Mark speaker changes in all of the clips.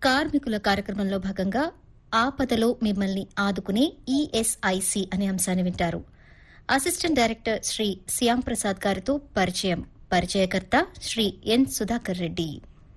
Speaker 1: కార్మికుల కార్యక్రమంలో భాగంగా ఆపదలో మిమ్మల్ని ఆదుకునే ఈఎస్ఐసి అనే అంశాన్ని వింటారు అసిస్టెంట్ డైరెక్టర్ శ్రీ శ్యామ్ ప్రసాద్ గారితో పరిచయం పరిచయకర్త శ్రీ ఎన్ సుధాకర్ రెడ్డి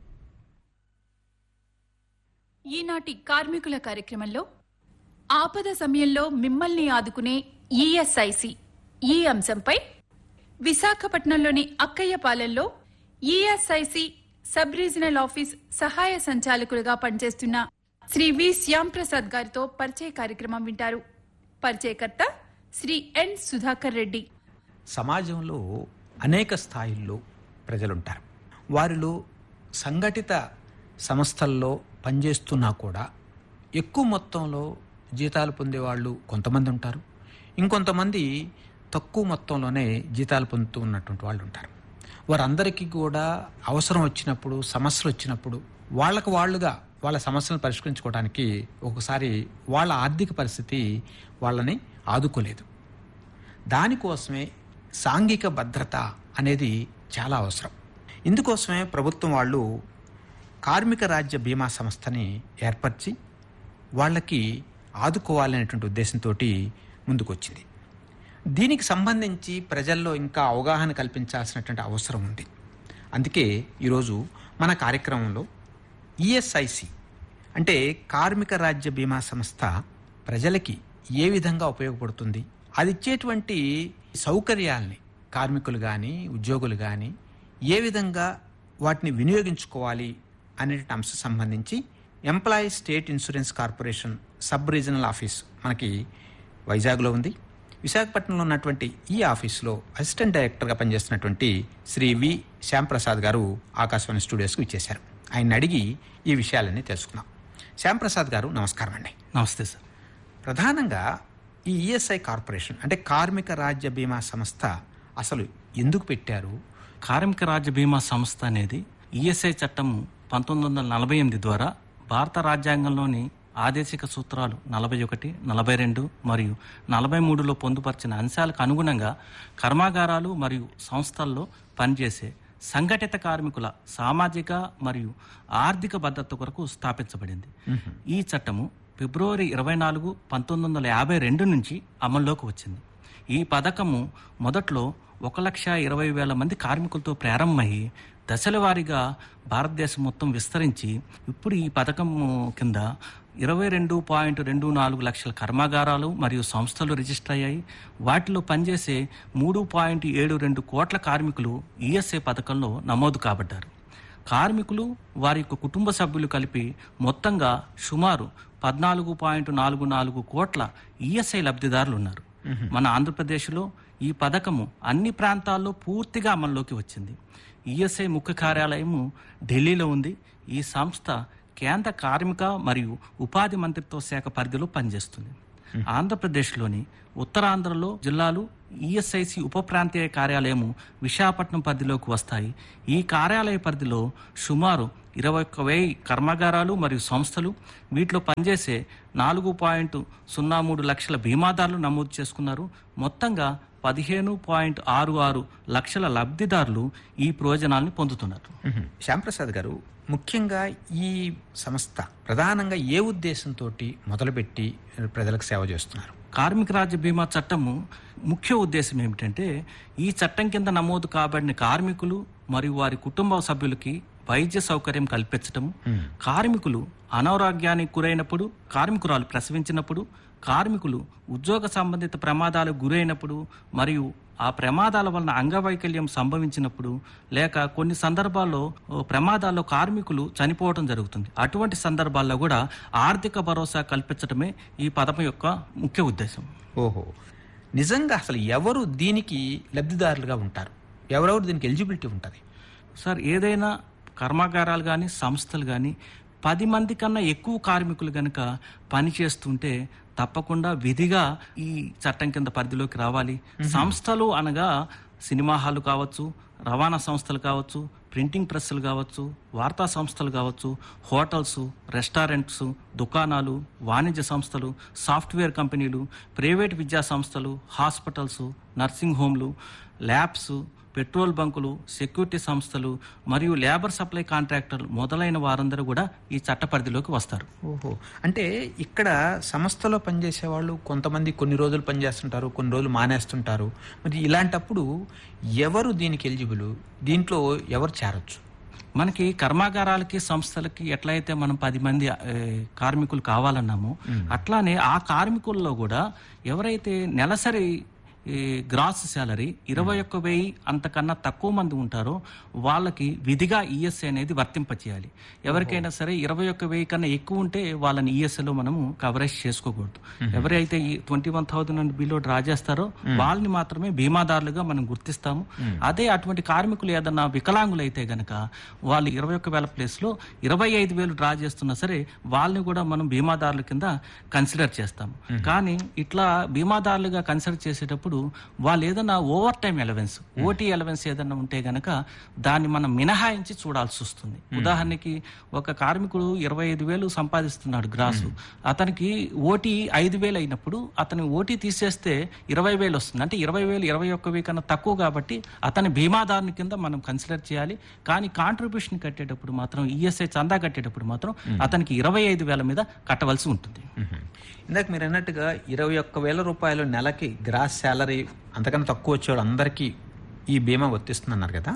Speaker 2: ఈనాటి కార్మికుల కార్యక్రమంలో ఆపద సమయంలో మిమ్మల్ని ఆదుకునే ఈఎస్ఐసి ఈ అంశంపై విశాఖపట్నంలోని అక్కయ్యపాలెంలో ఈఎస్ఐసి సబ్ రీజనల్ ఆఫీస్ సహాయ సంచాలకులుగా పనిచేస్తున్న శ్రీ వి శ్యాంప్రసాద్ గారితో పరిచయ కార్యక్రమం వింటారు పరిచయకర్త శ్రీ ఎన్ సుధాకర్ రెడ్డి
Speaker 3: సమాజంలో అనేక స్థాయిల్లో ప్రజలుంటారు వారిలో సంఘటిత సంస్థల్లో పనిచేస్తున్నా కూడా ఎక్కువ మొత్తంలో జీతాలు పొందేవాళ్ళు కొంతమంది ఉంటారు ఇంకొంతమంది తక్కువ మొత్తంలోనే జీతాలు పొందుతూ ఉన్నటువంటి వాళ్ళు ఉంటారు వారందరికీ కూడా అవసరం వచ్చినప్పుడు సమస్యలు వచ్చినప్పుడు వాళ్ళకు వాళ్ళుగా వాళ్ళ సమస్యలను పరిష్కరించుకోవడానికి ఒకసారి వాళ్ళ ఆర్థిక పరిస్థితి వాళ్ళని ఆదుకోలేదు దానికోసమే సాంఘిక భద్రత అనేది చాలా అవసరం ఇందుకోసమే ప్రభుత్వం వాళ్ళు కార్మిక రాజ్య బీమా సంస్థని ఏర్పరిచి వాళ్ళకి ఆదుకోవాలనేటువంటి ఉద్దేశంతో ముందుకొచ్చింది దీనికి సంబంధించి ప్రజల్లో ఇంకా అవగాహన కల్పించాల్సినటువంటి అవసరం ఉంది అందుకే ఈరోజు మన కార్యక్రమంలో ఈఎస్ఐసి అంటే కార్మిక రాజ్య బీమా సంస్థ ప్రజలకి ఏ విధంగా ఉపయోగపడుతుంది అది ఇచ్చేటువంటి సౌకర్యాల్ని కార్మికులు కానీ ఉద్యోగులు కానీ ఏ విధంగా వాటిని వినియోగించుకోవాలి అనే అంశం సంబంధించి employee state insurance corporation sub regional office మనకి వైజాగ్లో ఉంది విశాఖపట్నంలో ఉన్నటువంటి ఈ ఆఫీస్లో అసిస్టెంట్ డైరెక్టర్గా పనిచేస్తున్నటువంటి శ్రీ వి శ్యాంప్రసాద్ గారు ఆకాశవాణి స్టూడియోస్కి ఇచ్చేశారు ఆయన అడిగి ఈ విషయాలన్నీ తెలుసుకుందాం శ్యాంప్రసాద్ గారు నమస్కారం అండి
Speaker 4: నమస్తే సార్
Speaker 3: ప్రధానంగా ఈ ఈఎస్ఐ కార్పొరేషన్ అంటే కార్మిక రాజ్య బీమా సంస్థ అసలు ఎందుకు పెట్టారు
Speaker 4: కార్మిక రాజ్య బీమా సంస్థ అనేది ఈఎస్ఐ చట్టం పంతొమ్మిది వందల నలభై ఎనిమిది ద్వారా భారత రాజ్యాంగంలోని ఆదేశిక సూత్రాలు నలభై ఒకటి నలభై రెండు మరియు నలభై మూడులో పొందుపరిచిన అంశాలకు అనుగుణంగా కర్మాగారాలు మరియు సంస్థల్లో పనిచేసే సంఘటిత కార్మికుల సామాజిక మరియు ఆర్థిక భద్రత కొరకు స్థాపించబడింది ఈ చట్టము ఫిబ్రవరి ఇరవై నాలుగు పంతొమ్మిది వందల యాభై రెండు నుంచి అమల్లోకి వచ్చింది ఈ పథకము మొదట్లో ఒక లక్ష ఇరవై వేల మంది కార్మికులతో ప్రారంభమయ్యి దశల వారీగా భారతదేశం మొత్తం విస్తరించి ఇప్పుడు ఈ పథకము కింద ఇరవై రెండు పాయింట్ రెండు నాలుగు లక్షల కర్మాగారాలు మరియు సంస్థలు రిజిస్టర్ అయ్యాయి వాటిలో పనిచేసే మూడు పాయింట్ ఏడు రెండు కోట్ల కార్మికులు ఈఎస్ఐ పథకంలో నమోదు కాబడ్డారు కార్మికులు వారి యొక్క కుటుంబ సభ్యులు కలిపి మొత్తంగా సుమారు పద్నాలుగు పాయింట్ నాలుగు నాలుగు కోట్ల ఈఎస్ఐ లబ్ధిదారులు ఉన్నారు మన ఆంధ్రప్రదేశ్లో ఈ పథకము అన్ని ప్రాంతాల్లో పూర్తిగా అమల్లోకి వచ్చింది ఈఎస్ఐ ముఖ్య కార్యాలయము ఢిల్లీలో ఉంది ఈ సంస్థ కేంద్ర కార్మిక మరియు ఉపాధి మంత్రిత్వ శాఖ పరిధిలో పనిచేస్తుంది ఆంధ్రప్రదేశ్లోని ఉత్తరాంధ్రలో జిల్లాలు ఈఎస్ఐసి ఉప ప్రాంతీయ కార్యాలయము విశాఖపట్నం పరిధిలోకి వస్తాయి ఈ కార్యాలయ పరిధిలో సుమారు ఇరవై ఒక్క వెయ్యి కర్మాగారాలు మరియు సంస్థలు వీటిలో పనిచేసే నాలుగు పాయింట్ సున్నా మూడు లక్షల బీమాదారులు నమోదు చేసుకున్నారు మొత్తంగా పదిహేను పాయింట్ ఆరు ఆరు లక్షల లబ్ధిదారులు ఈ ప్రయోజనాలను పొందుతున్నారు
Speaker 3: మ్మ్. శ్యాంప్రసాద్ గారు ముఖ్యంగా ఈ సంస్థ ప్రధానంగా ఏ ఉద్దేశంతో మొదలుపెట్టి ప్రజలకు సేవ చేస్తున్నారు
Speaker 4: కార్మిక రాజ్య బీమా చట్టము ముఖ్య ఉద్దేశం ఏమిటంటే ఈ చట్టం కింద నమోదు కాబడిన కార్మికులు మరియు వారి కుటుంబ సభ్యులకి వైద్య సౌకర్యం కల్పించటము కార్మికులు అనారోగ్యానికి గురైనప్పుడు కార్మికురాలు ప్రసవించినప్పుడు కార్మికులు ఉద్యోగ సంబంధిత ప్రమాదాలకు గురైనప్పుడు మరియు ఆ ప్రమాదాల వలన అంగవైకల్యం సంభవించినప్పుడు లేక కొన్ని సందర్భాల్లో ఓ, ప్రమాదాల్లో కార్మికులు చనిపోవడం జరుగుతుంది అటువంటి సందర్భాల్లో కూడా ఆర్థిక భరోసా కల్పించడమే ఈ పథకం యొక్క ముఖ్య ఉద్దేశం
Speaker 3: ఓహో నిజంగా అసలు ఎవరు దీనికి లబ్ధిదారులుగా ఉంటారు ఎవరెవరు దీనికి ఎలిజిబిలిటీ ఉంటుంది
Speaker 4: సార్ ఏదైనా కర్మాగారాలు కానీ సంస్థలు కానీ పది మంది కన్నా ఎక్కువ కార్మికులు కనుక పనిచేస్తుంటే తప్పకుండా విధిగా ఈ చట్టం కింద పరిధిలోకి రావాలి సంస్థలు అనగా సినిమా హాలు కావచ్చు రవాణా సంస్థలు కావచ్చు ప్రింటింగ్ ప్రెస్సులు కావచ్చు వార్తా సంస్థలు కావచ్చు హోటల్స్ రెస్టారెంట్స్ దుకాణాలు వాణిజ్య సంస్థలు సాఫ్ట్వేర్ కంపెనీలు ప్రైవేట్ విద్యా సంస్థలు హాస్పిటల్స్ నర్సింగ్ హోమ్లు ల్యాబ్స్ పెట్రోల్ బంకులు సెక్యూరిటీ సంస్థలు మరియు లేబర్ సప్లై కాంట్రాక్టర్లు మొదలైన వారందరూ కూడా ఈ చట్ట పరిధిలోకి వస్తారు
Speaker 3: ఓహో అంటే ఇక్కడ సంస్థలో పనిచేసే వాళ్ళు కొంతమంది కొన్ని రోజులు పనిచేస్తుంటారు కొన్ని రోజులు మానేస్తుంటారు మరి ఇలాంటప్పుడు ఎవరు దీనికి ఎలిజిబుల్ దీంట్లో ఎవరు చేరొచ్చు
Speaker 4: మనకి కర్మాగారాలకి సంస్థలకి ఎట్లయితే మనం పది మంది ఏ, కార్మికులు కావాలన్నామో అట్లానే ఆ కార్మికుల్లో కూడా ఎవరైతే నెలసరి ఈ గ్రాస్ శాలరీ ఇరవై ఒక్క వెయ్యి అంతకన్నా తక్కువ మంది ఉంటారో వాళ్ళకి విధిగా ఈఎస్ఐ అనేది వర్తింపచేయాలి ఎవరికైనా సరే ఇరవై ఒక్క వెయ్యి కన్నా ఎక్కువ ఉంటే వాళ్ళని ఈఎస్ఐలో మనము కవరేజ్ చేసుకోకూడదు ఎవరైతే ఈ twenty one thousand and below draw చేస్తారో వాళ్ళని మాత్రమే బీమాదారులుగా మనం గుర్తిస్తాము అదే అటువంటి కార్మికులు ఏదన్నా వికలాంగులు అయితే గనక వాళ్ళు ఇరవై ఒక్క వేల ప్లేస్ లో ఇరవై ఐదు వేలు డ్రా చేస్తున్నా సరే వాళ్ళని కూడా మనం బీమాదారుల కింద కన్సిడర్ చేస్తాం కానీ ఇట్లా బీమాదారులుగా కన్సిడర్ చేసేటప్పుడు వాళ్ళు ఏదైనా overtime allowance OT allowance ఏదైనా ఉంటే గనక దాన్ని మనం మినహాయించి చూడాల్సి వస్తుంది ఉదాహరణకి ఒక కార్మికుడు ఇరవై ఐదు వేలు సంపాదిస్తున్నాడు గ్రాసు అతనికి ఓటీ ఐదు వేలు అయినప్పుడు అతని ఓటీ తీసేస్తే ఇరవై వేలు వస్తుంది అంటే ఇరవై వేలు ఇరవై ఒక్క వెయ్యి కన్నా తక్కువ కాబట్టి అతని బీమాదారుని కింద మనం కన్సిడర్ చేయాలి కానీ కాంట్రిబ్యూషన్ కట్టేటప్పుడు మాత్రం ఈఎస్ఐ చందా కట్టేటప్పుడు మాత్రం అతనికి ఇరవై ఐదు వేల మీద కట్టవలసి ఉంటుంది
Speaker 3: మ్మ్. ఇందాక మీరు అన్నట్టుగా ఇరవై ఒక్క వేల రూపాయలు నెలకి గ్రాస్ శాలరీ అంతకన్నా తక్కువ వచ్చేవాళ్ళు అందరికీ ఈ బీమా వర్తిస్తుందన్నారు కదా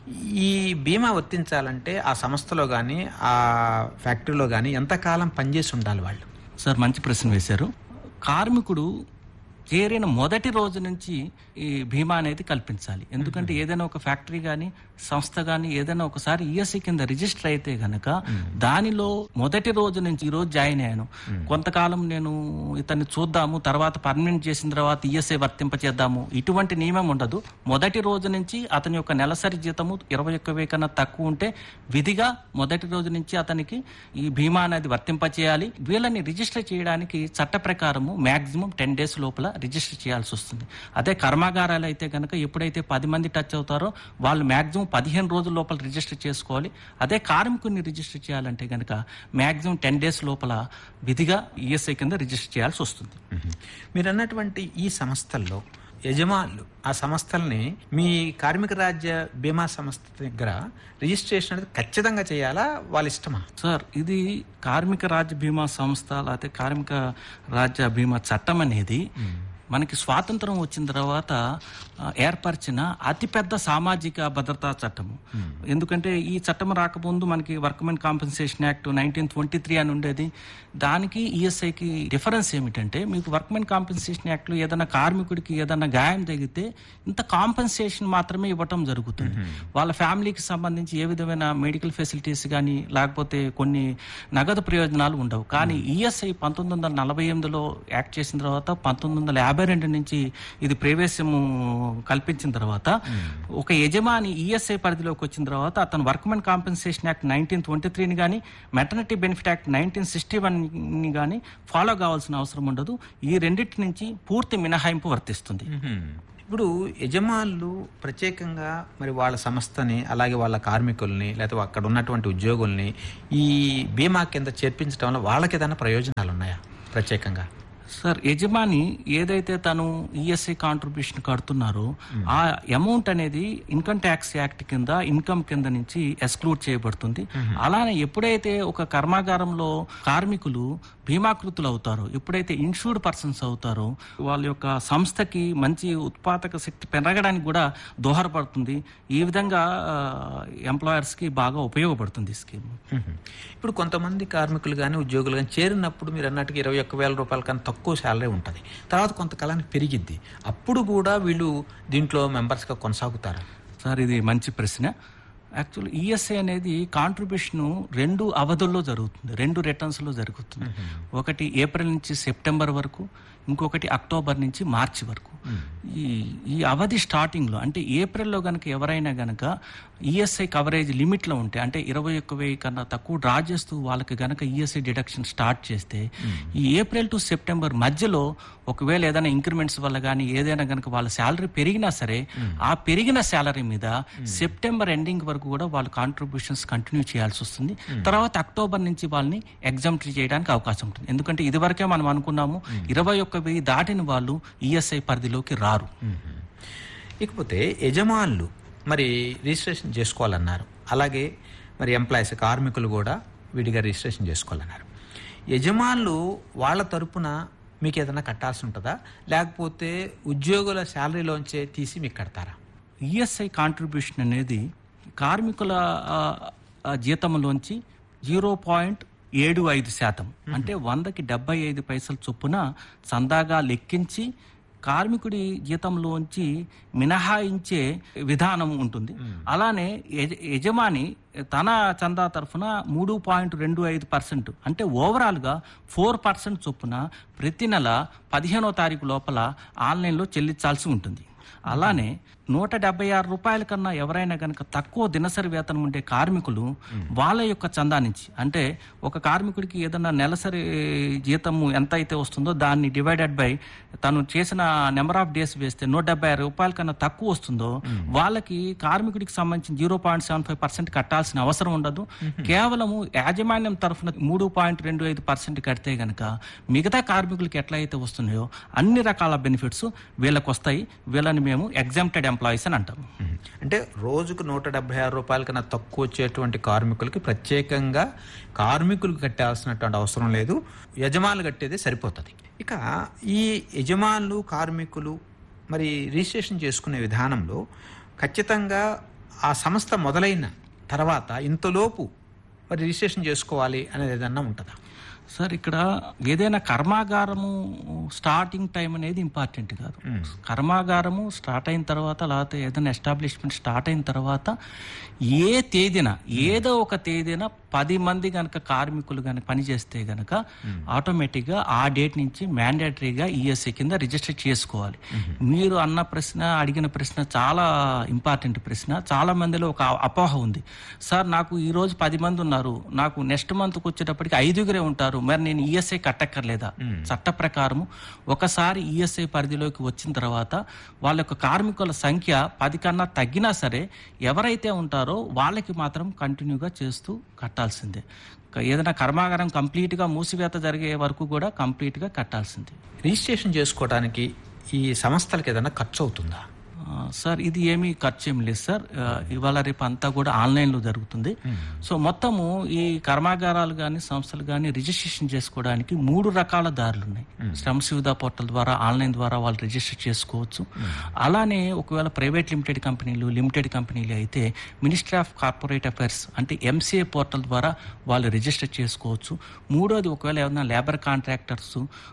Speaker 3: ఈ బీమా వర్తించాలంటే ఆ సంస్థలో కానీ ఆ ఫ్యాక్టరీలో కానీ ఎంతకాలం పనిచేసి ఉండాలి వాళ్ళు
Speaker 4: సార్ మంచి ప్రశ్న వేశారు కార్మికుడు చేరిన మొదటి రోజు నుంచి ఈ బీమా అనేది కల్పించాలి ఎందుకంటే ఏదైనా ఒక ఫ్యాక్టరీ కానీ సంస్థ కానీ ఏదైనా ఒకసారి ఈఎస్ఐ కింద రిజిస్టర్ అయితే గనక దానిలో మొదటి రోజు నుంచి ఈ రోజు జాయిన్ అయ్యాను కొంతకాలం నేను ఇతన్ని చూద్దాము తర్వాత పర్మనెంట్ చేసిన తర్వాత ఈఎస్ఐ వర్తింపచేద్దాము ఇటువంటి నియమం ఉండదు మొదటి రోజు నుంచి అతని యొక్క నెలసరి జీతము ఇరవై ఒక్క వెయ్యి కన్నా తక్కువ ఉంటే విధిగా మొదటి రోజు నుంచి అతనికి ఈ బీమా అనేది వర్తింపచేయాలి వీళ్ళని రిజిస్టర్ చేయడానికి చట్ట ప్రకారము మాక్సిమం టెన్ డేస్ లోపల రిజిస్టర్ చేయాల్సి వస్తుంది అదే కర్మాగారాలు అయితే కనుక ఎప్పుడైతే పది మంది టచ్ అవుతారో వాళ్ళు మాక్సిమం పదిహేను రోజుల లోపల రిజిస్టర్ చేసుకోవాలి అదే కార్మికుడిని రిజిస్టర్ చేయాలంటే కనుక మాక్సిమం టెన్ డేస్ లోపల విధిగా ఈఎస్ఐ కింద రిజిస్టర్ చేయాల్సి వస్తుంది
Speaker 3: మ్మ్. మీరు అన్నటువంటి ఈ సంస్థల్లో యజమానులు ఆ సంస్థల్ని మీ కార్మిక రాజ్య బీమా సంస్థ దగ్గర రిజిస్ట్రేషన్ అనేది ఖచ్చితంగా చేయాలా వాళ్ళ ఇష్టమా
Speaker 4: సార్ ఇది కార్మిక రాజ్య బీమా సంస్థ లేకపోతే కార్మిక రాజ్య బీమా చట్టం అనేది మనకి స్వాతంత్రం వచ్చిన తర్వాత ఆ, ఏర్పరిచిన అతిపెద్ద సామాజిక భద్రతా చట్టము ఎందుకంటే ఈ చట్టం రాకముందు మనకి workmen compensation act nineteen twenty three అని ఉండేది దానికి ఈఎస్ఐకి డిఫరెన్స్ ఏమిటంటే మీకు వర్క్మెన్ కాంపెన్సేషన్ యాక్ట్లో ఏదైనా కార్మికుడికి ఏదైనా గాయం తగిలితే ఇంత కాంపెన్సేషన్ మాత్రమే ఇవ్వటం జరుగుతుంది వాళ్ళ ఫ్యామిలీకి సంబంధించి ఏ విధమైన మెడికల్ ఫెసిలిటీస్ కానీ లేకపోతే కొన్ని నగదు ప్రయోజనాలు ఉండవు కానీ ఈఎస్ఐ పంతొమ్మిది వందల నలభై ఎనిమిదిలో యాక్ట్ చేసిన తర్వాత పంతొమ్మిది వందల యాభై రెండు నుంచి ఇది ప్రవేశము కల్పించిన తర్వాత ఒక యజమాని ఈఎస్ఐ పరిధిలోకి వచ్చిన తర్వాత అతను workmen compensation act nineteen twenty త్రీని కానీ maternity benefit act nineteen sixty వన్ని కానీ ఫాలో కావాల్సిన అవసరం ఉండదు ఈ రెండింటి నుంచి పూర్తి మినహాయింపు వర్తిస్తుంది
Speaker 3: మ్మ్. ఇప్పుడు యజమానులు ప్రత్యేకంగా మరి వాళ్ళ సంస్థని అలాగే వాళ్ళ కార్మికుల్ని లేకపోతే అక్కడ ఉన్నటువంటి ఉద్యోగుల్ని ఈ బీమా కింద చేర్పించడం వల్ల వాళ్ళకి ఏదైనా ప్రయోజనాలు ఉన్నాయా ప్రత్యేకంగా
Speaker 4: సార్ యజమాని ఏదైతే తను ఈఎస్ఐ కాంట్రిబ్యూషన్ కడుతున్నారో ఆ అమౌంట్ అనేది ఇన్కమ్ ట్యాక్స్ యాక్ట్ కింద ఇన్కమ్ కింద నుంచి ఎక్స్క్లూడ్ చేయబడుతుంది అలానే ఎప్పుడైతే ఒక కర్మాగారంలో కార్మికులు బీమాకృతులు అవుతారో ఎప్పుడైతే ఇన్సూర్డ్ పర్సన్స్ అవుతారో వాళ్ళ యొక్క సంస్థకి మంచి ఉత్పాదక శక్తి పెరగడానికి కూడా దోహదపడుతుంది ఈ విధంగా ఎంప్లాయర్స్ కి బాగా ఉపయోగపడుతుంది ఈ స్కీమ్
Speaker 3: మ్మ్. ఇప్పుడు కొంతమంది కార్మికులు కానీ ఉద్యోగులు కానీ చేరినప్పుడు మీరు అన్నట్టుగా ఇరవై ఒక్క వేల రూపాయల కన్నా తక్కువ శాలరీ ఉంటుంది తర్వాత కొంతకాలానికి పెరిగిద్ది అప్పుడు కూడా వీళ్ళు దీంట్లో మెంబర్స్గా కొనసాగుతారా
Speaker 4: సార్ ఇది మంచి ప్రశ్న యాక్చువల్ ఈఎస్ఐ అనేది కాంట్రిబ్యూషన్ రెండు అవధుల్లో జరుగుతుంది రెండు రిటర్న్స్లో జరుగుతుంది ఒకటి ఏప్రిల్ నుంచి సెప్టెంబర్ వరకు ఇంకొకటి అక్టోబర్ నుంచి మార్చి వరకు ఈ ఈ అవధి స్టార్టింగ్లో అంటే ఏప్రిల్లో గనక ఎవరైనా గనక ఈఎస్ఐ కవరేజ్ లిమిట్లో ఉంటే అంటే ఇరవై ఒక్క వెయ్యి కన్నా తక్కువ డ్రా చేస్తూ వాళ్ళకి గనక ఈఎస్ఐ డిడక్షన్ స్టార్ట్ చేస్తే ఈ ఏప్రిల్ టు సెప్టెంబర్ మధ్యలో ఒకవేళ ఏదైనా ఇంక్రిమెంట్స్ వల్ల కానీ ఏదైనా గనక వాళ్ళ శాలరీ పెరిగినా సరే ఆ పెరిగిన శాలరీ మీద సెప్టెంబర్ ఎండింగ్ వరకు కూడా వాళ్ళు కాంట్రిబ్యూషన్స్ కంటిన్యూ చేయాల్సి వస్తుంది తర్వాత అక్టోబర్ నుంచి వాళ్ళని ఎగ్జామ్ చేయడానికి అవకాశం ఉంటుంది ఎందుకంటే ఇదివరకే మనం అనుకున్నాము ఇరవై ఒక్క వెయ్యి దాటిన వాళ్ళు ఈఎస్ఐ పరిధిలోకి రారు
Speaker 3: ఇకపోతే యజమానులు మరి రిజిస్ట్రేషన్ చేసుకోవాలన్నారు అలాగే మరి ఎంప్లాయీస్ కార్మికులు కూడా విడిగా రిజిస్ట్రేషన్ చేసుకోవాలన్నారు యజమానులు వాళ్ళ తరపున మీకు ఏదైనా కట్టాల్సి ఉంటుందా లేకపోతే ఉద్యోగుల శాలరీలోంచే తీసి మీకు కడతారా
Speaker 4: ఈఎస్ఐ కాంట్రిబ్యూషన్ అనేది కార్మికుల ఆ, ఆ, జీతంలోంచి జీరో పాయింట్ ఏడు ఐదు శాతం అంటే వందకి డెబ్బై ఐదు పైసల చొప్పున చందాగా లెక్కించి కార్మికుడి జీతంలోంచి మినహాయించే విధానం ఉంటుంది అలానే యజ- యజమాని తన చందా తరఫున మూడు పాయింట్ రెండు ఐదు పర్సెంట్ అంటే ఓవరాల్గా ఫోర్ పర్సెంట్ చొప్పున ప్రతి నెల పదిహేనో తారీఖు లోపల ఆన్లైన్లో చెల్లించాల్సి ఉంటుంది అలానే నూట డెబ్బై ఆరు రూపాయల కన్నా ఎవరైనా కనుక తక్కువ దినసరి వేతనం ఉండే కార్మికులు వాళ్ళ యొక్క చందా నుంచి అంటే ఒక కార్మికుడికి ఏదన్నా నెలసరి జీతము ఎంత అయితే వస్తుందో దాన్ని డివైడెడ్ బై తను చేసిన నెంబర్ ఆఫ్ డేస్ వేస్తే నూట డెబ్బై ఆరు రూపాయల కన్నా తక్కువ వస్తుందో వాళ్ళకి కార్మికుడికి సంబంధించిన zero point seven five percent కట్టాల్సిన అవసరం ఉండదు కేవలము యాజమాన్యం తరఫున మూడు పాయింట్ రెండు ఐదు పర్సెంట్ కడితే గనక మిగతా కార్మికులకి ఎట్లయితే వస్తున్నాయో అన్ని రకాల బెనిఫిట్స్ వీళ్ళకి వస్తాయి వీళ్ళని మేము ఎగ్జామ్టెడ్ ఎంప్లాయీస్ అని అంటాము
Speaker 3: మ్మ్. అంటే రోజుకు నూట డెబ్బై ఆరు రూపాయల కన్నా తక్కువ వచ్చేటువంటి కార్మికులకి ప్రత్యేకంగా కార్మికులకు కట్టాల్సినటువంటి అవసరం లేదు యజమానులు కట్టేది సరిపోతుంది ఇక ఈ యజమానులు కార్మికులు మరి రిజిస్ట్రేషన్ చేసుకునే విధానంలో ఖచ్చితంగా ఆ సంస్థ మొదలైన తర్వాత ఇంతలోపు మరి రిజిస్ట్రేషన్ చేసుకోవాలి అనేది ఏదన్నా ఉంటుందా
Speaker 4: సార్ ఇక్కడ ఏదైనా కర్మాగారము స్టార్టింగ్ టైం అనేది ఇంపార్టెంట్ కాదు కర్మాగారము స్టార్ట్ అయిన తర్వాత లేకపోతే ఏదైనా ఎస్టాబ్లిష్మెంట్ స్టార్ట్ అయిన తర్వాత ఏ తేదీన ఏదో ఒక తేదీన పది మంది గనక కార్మికులు గనక పనిచేస్తే గనక ఆటోమేటిక్గా ఆ డేట్ నుంచి మ్యాండేటరీగా ఈఎస్ఐ కింద రిజిస్టర్ చేసుకోవాలి మీరు అన్న ప్రశ్న అడిగిన ప్రశ్న చాలా ఇంపార్టెంట్ ప్రశ్న చాలా మందిలో ఒక అపోహ ఉంది సార్ నాకు ఈ రోజు పది మంది ఉన్నారు నాకు నెక్స్ట్ మంత్కి వచ్చేటప్పటికి ఐదుగురే ఉంటారు మరి నేను ఈఎస్ఐ కట్టక్కర్లేదా చట్ట ప్రకారము ఒకసారి ఈఎస్ఐ పరిధిలోకి వచ్చిన తర్వాత వాళ్ళ యొక్క కార్మికుల సంఖ్య పది కన్నా తగ్గినా సరే ఎవరైతే ఉంటారో వాళ్ళకి మాత్రం కంటిన్యూగా చేస్తూ కట్టాల్సిందే క- ఏదైనా కర్మాగారం కంప్లీట్గా మూసివేత జరిగే వరకు కూడా కంప్లీట్గా కట్టాల్సిందే
Speaker 3: రిజిస్ట్రేషన్ చేసుకోవడానికి ఈ సంస్థలకు ఏదైనా ఖర్చు అవుతుందా
Speaker 4: ఆ, సార్ ఇది ఏమీ ఖర్చు ఏం లేదు సార్ ఆ, ఇవాళ రేపు అంతా కూడా ఆన్లైన్లో జరుగుతుంది సో మొత్తము ఈ కర్మాగారాలు కానీ సంస్థలు కానీ రిజిస్ట్రేషన్ చేసుకోవడానికి మూడు రకాల దారులు ఉన్నాయి శ్రమ సువిధా పోర్టల్ ద్వారా ఆన్లైన్ ద్వారా వాళ్ళు రిజిస్టర్ చేసుకోవచ్చు అలానే ఒకవేళ ప్రైవేట్ లిమిటెడ్ కంపెనీలు లిమిటెడ్ కంపెనీలు అయితే మినిస్ట్రీ ఆఫ్ కార్పొరేట్ అఫైర్స్ అంటే ఎంసీఏ పోర్టల్ ద్వారా వాళ్ళు రిజిస్టర్ చేసుకోవచ్చు మూడోది ఒకవేళ ఏమైనా labour contractors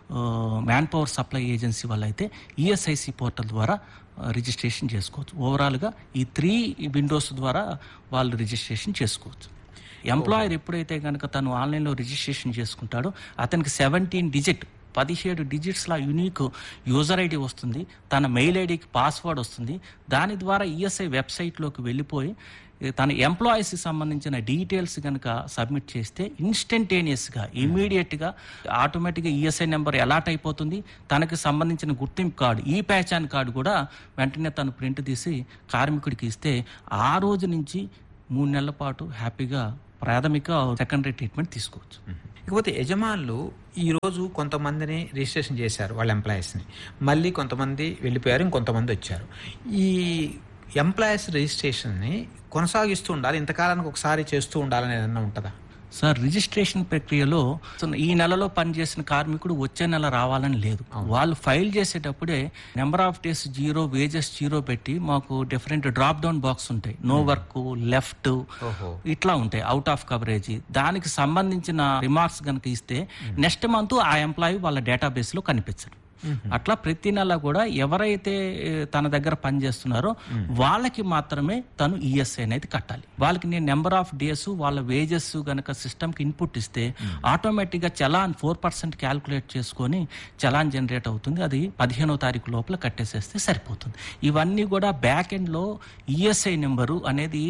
Speaker 4: man power supply agency వాళ్ళు అయితే ఈఎస్ఐసి పోర్టల్ ద్వారా ఆ, రిజిస్ట్రేషన్ చేసుకోవచ్చు ఓవరాల్గా ఈ త్రీ విండోస్ ద్వారా వాళ్ళు రిజిస్ట్రేషన్ చేసుకోవచ్చు ఎంప్లాయర్ ఎప్పుడైతే కనుక తను ఆన్లైన్లో రిజిస్ట్రేషన్ చేసుకుంటాడో అతనికి సెవెంటీన్ డిజిట్ పదిహేడు డిజిట్స్ల యూనిక్ యూజర్ ఐడి వస్తుంది తన మెయిల్ ఐడికి పాస్వర్డ్ వస్తుంది దాని ద్వారా ఈఎస్ఐ వెబ్సైట్లోకి వెళ్ళిపోయి ఏ, తన ఎంప్లాయీస్కి సంబంధించిన డీటెయిల్స్ కనుక సబ్మిట్ చేస్తే ఇన్స్టంటేనియస్గా ఇమీడియట్గా ఆటోమేటిక్గా ఈఎస్ఐ నెంబర్ అలాట్ అయిపోతుంది తనకి సంబంధించిన గుర్తింపు కార్డు ఈ ప్యాచాన్ కార్డు కూడా వెంటనే తను ప్రింట్ తీసి కార్మికుడికి ఇస్తే ఆ రోజు నుంచి మూడు నెలల పాటు హ్యాపీగా ప్రాథమిక సెకండరీ ట్రీట్మెంట్ తీసుకోవచ్చు
Speaker 3: ఇకపోతే యజమానులు ఈ రోజు కొంతమందిని రిజిస్ట్రేషన్ చేశారు వాళ్ళ ఎంప్లాయీస్ని మళ్ళీ కొంతమంది వెళ్ళిపోయారు ఇంకొంతమంది వచ్చారు ఈ ఎంప్లాయీస్ రిజిస్ట్రేషన్ని కొనసాగిస్తూ ఉండాలి ఇంతకాలానికి ఒకసారి చేస్తూ ఉండాలని ఏదన్నా ఉంటుందా
Speaker 4: సార్ రిజిస్ట్రేషన్ ప్రక్రియలో ఈ నెలలో పనిచేసిన కార్మికుడు వచ్చే నెల రావాలని లేదు వాళ్ళు ఫైల్ చేసేటప్పుడే number of days zero wages zero పెట్టి మాకు డిఫరెంట్ డ్రాప్ డౌన్ బాక్స్ ఉంటాయి నో వర్క్ లెఫ్ట్
Speaker 3: ఓహో
Speaker 4: ఇట్లా ఉంటాయి అవుట్ ఆఫ్ కవరేజ్ దానికి సంబంధించిన రిమార్క్స్ కనుక ఇస్తే నెక్స్ట్ మంత్ ఆ ఎంప్లాయీ వాళ్ళ డేటాబేస్ లో కనిపించడు అట్లా ప్రతి నెల కూడా ఎవరైతే ఏ, తన దగ్గర పనిచేస్తున్నారో వాళ్ళకి మాత్రమే తను ఈఎస్ఐ అనేది కట్టాలి వాళ్ళకి నేను నెంబర్ ఆఫ్ డేస్ వాళ్ళ వేజెస్ గనక సిస్టమ్కి ఇన్పుట్ ఇస్తే ఆటోమేటిక్గా చలాన్ ఫోర్ పర్సెంట్ క్యాల్కులేట్ చేసుకొని చలాన్ జనరేట్ అవుతుంది అది పదిహేనో తారీఖు లోపల కట్టేసేస్తే సరిపోతుంది ఇవన్నీ కూడా బ్యాక్ ఎండ్లో ఈఎస్ఐ నెంబరు అనేది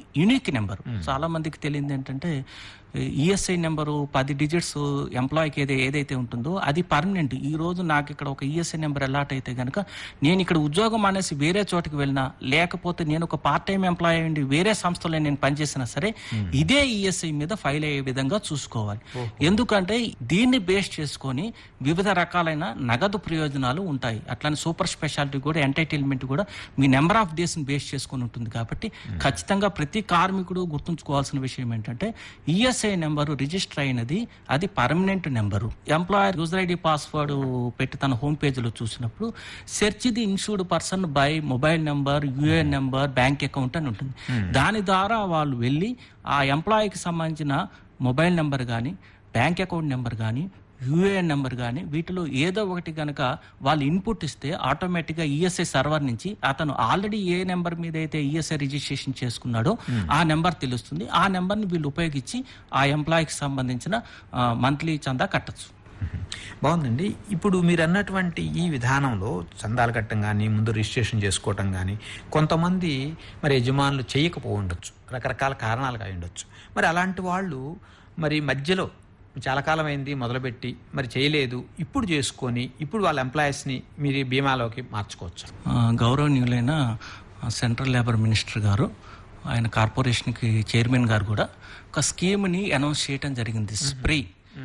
Speaker 4: యునిక్ నెంబర్ చాలా మందికి తెలియదు ఏంటంటే ఈఎస్ఐ నెంబరు పది డిజిట్స్ ఎంప్లాయీకి ఏదే ఏదైతే ఉంటుందో అది పర్మనెంట్ ఈ రోజు నాకు ఇక్కడ ఒక ఈఎస్ఐ నెంబర్ అలాట్ అయితే కనుక నేను ఇక్కడ ఉద్యోగం అనేసి వేరే చోటుకి వెళ్ళినా లేకపోతే నేను ఒక పార్ట్ టైం ఎంప్లాయీ ఉండి వేరే సంస్థలో నేను పనిచేసినా సరే ఇదే ఈఎస్ఐ మీద ఫైల్ అయ్యే విధంగా చూసుకోవాలి ఎందుకంటే దీన్ని బేస్ చేసుకొని వివిధ రకాలైన నగదు ప్రయోజనాలు ఉంటాయి అట్లానే సూపర్ స్పెషాలిటీ కూడా ఎంటర్టైన్మెంట్ కూడా మీ నెంబర్ ఆఫ్ డేస్ బేస్ చేసుకొని ఉంటుంది కాబట్టి ఖచ్చితంగా ప్రతి కార్మికుడు గుర్తుంచుకోవాల్సిన విషయం ఏంటంటే ఈఎస్ఐ నెంబరు రిజిస్టర్ అయినది అది permanent number employer user ID password పెట్టి తన హోమ్ పేజీలో చూసినప్పుడు search the insured person by mobile number UAN number bank account అని ఉంటుంది దాని ద్వారా వాళ్ళు వెళ్ళి ఆ ఎంప్లాయీకి సంబంధించిన మొబైల్ నెంబర్ కానీ బ్యాంక్ అకౌంట్ నెంబర్ కానీ యూఏఎన్ నెంబర్ కానీ వీటిలో ఏదో ఒకటి కనుక వాళ్ళు ఇన్పుట్ ఇస్తే ఆటోమేటిక్గా ఈఎస్ఐ సర్వర్ నుంచి అతను ఆల్రెడీ ఏ నెంబర్ మీద అయితే ఈఎస్ఐ రిజిస్ట్రేషన్ చేసుకున్నాడో ఆ నెంబర్ తెలుస్తుంది ఆ నెంబర్ని వీళ్ళు ఉపయోగించి ఆ ఎంప్లాయీకి సంబంధించిన మంత్లీ చందా కట్టచ్చు
Speaker 3: బాగుందండి ఇప్పుడు మీరు అన్నటువంటి ఈ విధానంలో చందాలు కట్టడం కానీ ముందు రిజిస్ట్రేషన్ చేసుకోవటం కానీ కొంతమంది మరి యజమానులు చేయకపో ఉండొచ్చు రకరకాల కారణాలుగా అయి ఉండొచ్చు మరి అలాంటి వాళ్ళు మరి మధ్యలో చాలా కాలం అయింది మొదలుపెట్టి మరి చేయలేదు ఇప్పుడు చేసుకొని ఇప్పుడు వాళ్ళ ఎంప్లాయీస్ని మీరు ఈ బీమాలోకి మార్చుకోవచ్చు
Speaker 4: ఆ, గౌరవనీయులైన సెంట్రల్ లేబర్ మినిస్టర్ గారు ఆయన కార్పొరేషన్కి చైర్మన్ గారు కూడా ఒక స్కీమ్ని అనౌన్స్ చేయడం జరిగింది spree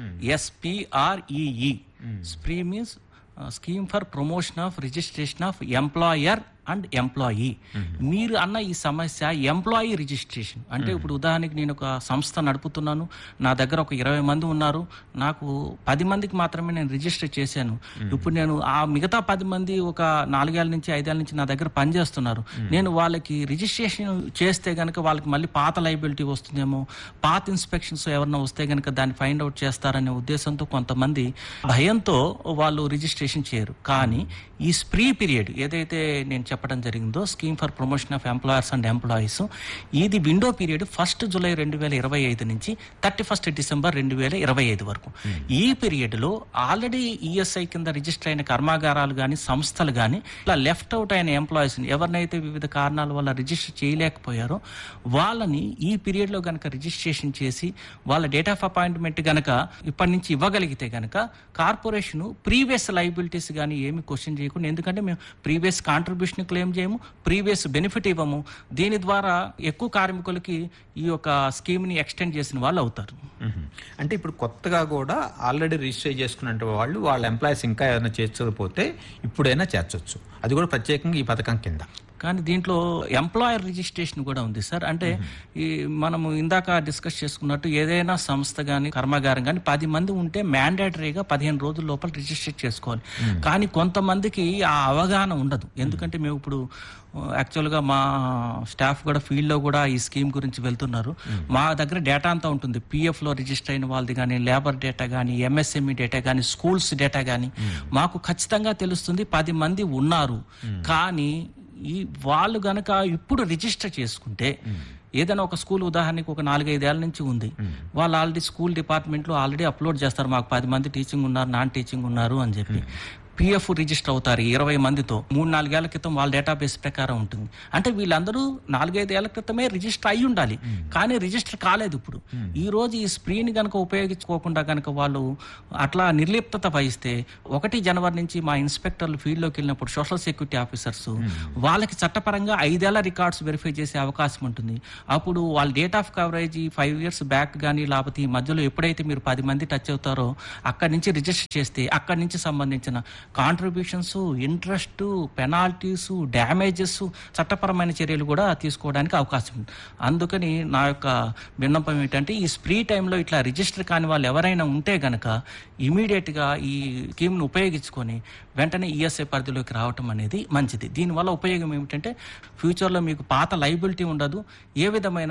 Speaker 4: SPREE spree means scheme for promotion of registration of employer and employee మీరు అన్న ఈ సమస్య ఎంప్లాయీ రిజిస్ట్రేషన్ అంటే ఇప్పుడు ఉదాహరణకి నేను ఒక సంస్థ నడుపుతున్నాను నా దగ్గర ఒక ఇరవై మంది ఉన్నారు నాకు పది మందికి మాత్రమే నేను రిజిస్టర్ చేశాను ఇప్పుడు నేను ఆ మిగతా పది మంది ఒక నాలుగేళ్ల నుంచి ఐదేళ్ల నుంచి నా దగ్గర పనిచేస్తున్నారు నేను వాళ్ళకి రిజిస్ట్రేషన్ చేస్తే గనక వాళ్ళకి మళ్ళీ పాత లైబిలిటీ వస్తుందేమో పాత ఇన్స్పెక్షన్స్ ఎవరన్నా వస్తే గనక దాన్ని ఫైండ్ అవుట్ చేస్తారనే ఉద్దేశంతో కొంతమంది భయంతో వాళ్ళు రిజిస్ట్రేషన్ చేయరు కానీ ఈ స్ప్రీ పీరియడ్ ఏదైతే నేను చెప్పడం జరిగిందో scheme for promotion of employers and employees ఇది విండో పీరియడ్ ఫస్ట్ జూలై రెండు వేల ఇరవై ఐదు నుంచి థర్టీ ఫస్ట్ డిసెంబర్ రెండు వేల ఇరవై ఐదు వరకు ఈ పీరియడ్ లో ఆల్రెడీ ఈఎస్ఐ కింద రిజిస్టర్ అయిన కర్మాగారాలు కానీ సంస్థలు కానీ ఇలా లెఫ్ట్ అవుట్ అయిన ఎంప్లాయీస్ ఎవరినైతే వివిధ కారణాల వల్ల రిజిస్టర్ చేయలేకపోయారో వాళ్ళని ఈ పీరియడ్ లో గనక రిజిస్ట్రేషన్ చేసి వాళ్ళ డేట్ ఆఫ్ అపాయింట్మెంట్ గనక ఇప్పటి నుంచి ఇవ్వగలిగితే గనక కార్పొరేషన్ ప్రీవియస్ లైబిలిటీస్ కానీ ఏమి క్వశ్చన్ చేయకుండా ఎందుకంటే మేము ప్రీవియస్ కాంట్రిబ్యూషన్ క్లెయిమ్ చేయము ప్రీవియస్ బెనిఫిట్ ఇవ్వము దీని ద్వారా ఎక్కువ కార్మికులకి ఈ యొక్క స్కీమ్ ని ఎక్స్టెండ్ చేసిన వాళ్ళు అవుతారు
Speaker 3: మ్మ్. అంటే ఇప్పుడు కొత్తగా కూడా ఆల్రెడీ రిజిస్టర్ చేసుకున్న వాళ్ళు వాళ్ళ ఎంప్లాయీస్ ఇంకా ఏమైనా చేర్చకపోతే ఇప్పుడైనా చేర్చొచ్చు అది కూడా ప్రత్యేకంగా ఈ పథకం కింద
Speaker 4: కానీ దీంట్లో ఎంప్లాయర్ రిజిస్ట్రేషన్ కూడా ఉంది సార్ అంటే ఈ మనము ఇందాక డిస్కస్ చేసుకున్నట్టు ఏదైనా సంస్థ కానీ కర్మాగారం కానీ పది మంది ఉంటే మ్యాండేటరీగా పదిహేను రోజుల లోపల రిజిస్టర్ చేసుకోవాలి కానీ కొంతమందికి ఆ అవగాహన ఉండదు ఎందుకంటే మేము ఇప్పుడు యాక్చువల్గా మా స్టాఫ్ కూడా ఫీల్డ్లో కూడా ఈ స్కీమ్ గురించి వెళ్తున్నారు మా దగ్గర డేటా అంతా ఉంటుంది PF లో రిజిస్టర్ అయిన వాళ్ళది కానీ లేబర్ డేటా కానీ ఎంఎస్ఎంఈ డేటా కానీ స్కూల్స్ డేటా కానీ మాకు ఖచ్చితంగా తెలుస్తుంది పది మంది ఉన్నారు కానీ ఈ వాళ్ళు గనక ఇప్పుడు రిజిస్టర్ చేసుకుంటే ఏదైనా ఒక స్కూల్ ఉదాహరణకి ఒక నాలుగైదేళ్ల నుంచి ఉంది వాళ్ళు ఆల్రెడీ స్కూల్ డిపార్ట్మెంట్లో ఆల్రెడీ అప్లోడ్ చేస్తారు మాకు పది మంది టీచింగ్ ఉన్నారు నాన్ టీచింగ్ ఉన్నారు అని చెప్పి పిఎఫ్ రిజిస్టర్ అవుతారు ఇరవై మందితో మూడు నాలుగేళ్ల క్రితం వాళ్ళ డేటాబేస్ ప్రకారం ఉంటుంది అంటే వీళ్ళందరూ నాలుగైదేళ్ల క్రితమే రిజిస్టర్ అయి ఉండాలి కానీ రిజిస్టర్ కాలేదు ఇప్పుడు ఈ రోజు ఈ స్ప్రీని గనక ఉపయోగించుకోకుండా గనక వాళ్ళు అట్లా నిర్లిప్తత వహిస్తే ఒకటి జనవరి నుంచి మా ఇన్స్పెక్టర్లు ఫీల్డ్లోకి వెళ్ళినప్పుడు సోషల్ సెక్యూరిటీ ఆఫీసర్స్ వాళ్ళకి చట్టపరంగా ఐదేళ్ల రికార్డ్స్ వెరిఫై చేసే అవకాశం ఉంటుంది అప్పుడు వాళ్ళ date of coverage five years back కానీ లేకపోతే ఈ మధ్యలో ఎప్పుడైతే మీరు పది మంది టచ్ అవుతారో అక్కడి నుంచి రిజిస్టర్ చేస్తే అక్కడి నుంచి సంబంధించిన కాంట్రిబ్యూషన్స్ ఇంట్రెస్ట్ పెనాల్టీస్ డ్యామేజెస్ చట్టపరమైన చర్యలు కూడా తీసుకోవడానికి అవకాశం ఉంది అందుకని నా యొక్క విన్నపం ఏంటంటే ఈ స్ప్రీ టైంలో ఇట్లా రిజిస్టర్ కాని వాళ్ళు ఎవరైనా ఉంటే గనక ఇమీడియట్గా ఈ స్కీమ్ను ఉపయోగించుకొని వెంటనే ఈఎస్ఐ పరిధిలోకి రావటం అనేది మంచిది దీనివల్ల ఉపయోగం ఏమిటంటే ఫ్యూచర్లో మీకు పాత లైబిలిటీ ఉండదు ఏ విధమైన